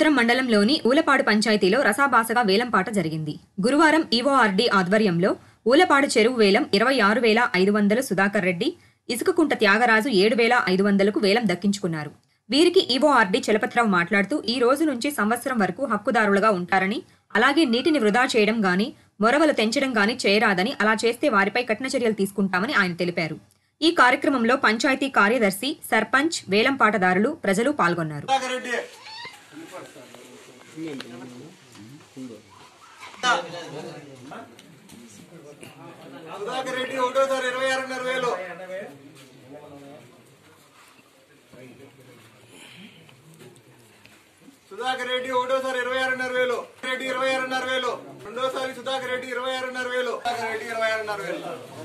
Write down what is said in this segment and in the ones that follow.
సముద్రం మండలంలోని ఊలపాడు పంచాయతీలో రసాభాసగా వేలంపాట జరిగింది గురువారం ఈవోఆర్డీ ఆధ్వర్యంలో ఊలపాడు చెరువు వేలం ఇరవై ఆరు వేల ఐదు వందలు సుధాకర్ రెడ్డి ఇసుకకుంట త్యాగరాజు ఏడు వేల ఐదు వందలకు వేలం దక్కించుకున్నారు వీరికి ఈవోఆర్డీ చలపతిరావు మాట్లాడుతూ ఈ రోజు నుంచి సంవత్సరం వరకు హక్కుదారులుగా ఉంటారని అలాగే నీటిని వృధా చేయడం గాని మొరవలు తెంచడం గాని చేయరాదని అలా చేస్తే వారిపై కఠిన చర్యలు తీసుకుంటామని ఆయన తెలిపారు ఈ కార్యక్రమంలో పంచాయతీ కార్యదర్శి సర్పంచ్ వేలంపాటదారులు ప్రజలు పాల్గొన్నారు సుధాకర్ రెడ్డి సుధాకర్ రెడ్డి ఒకటోసారి ఇరవై ఆరున్నర వేలు సుధాకర్ రెడ్డి ఒకటోసారి ఇరవై ఆరున్నర వేలు రెడ్డి ఇరవై ఆరున్నర వేలు రెండోసారి సుధాకర్ రెడ్డి ఇరవై ఆరున్నర వేలు సుధాకర్ రెడ్డి ఇరవై ఆరున్నర వేలు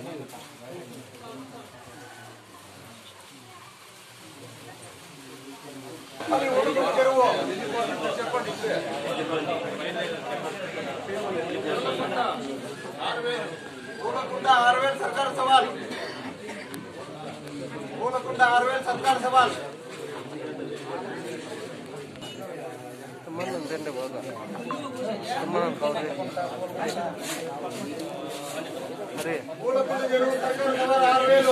అది ఉడుకు చెరువు చెప్పండి ఊరకుంట ఆరు వేలు సర్కార్ సవాల్ ఊరకుంట ఆరు వేలు సర్కార్ సవాల్ సంబంధం తింటే పోతా సంబంధం కౌరు అరే ఊరకుంట చెరువు సర్కార్ సవాల్ ఆరు వేలు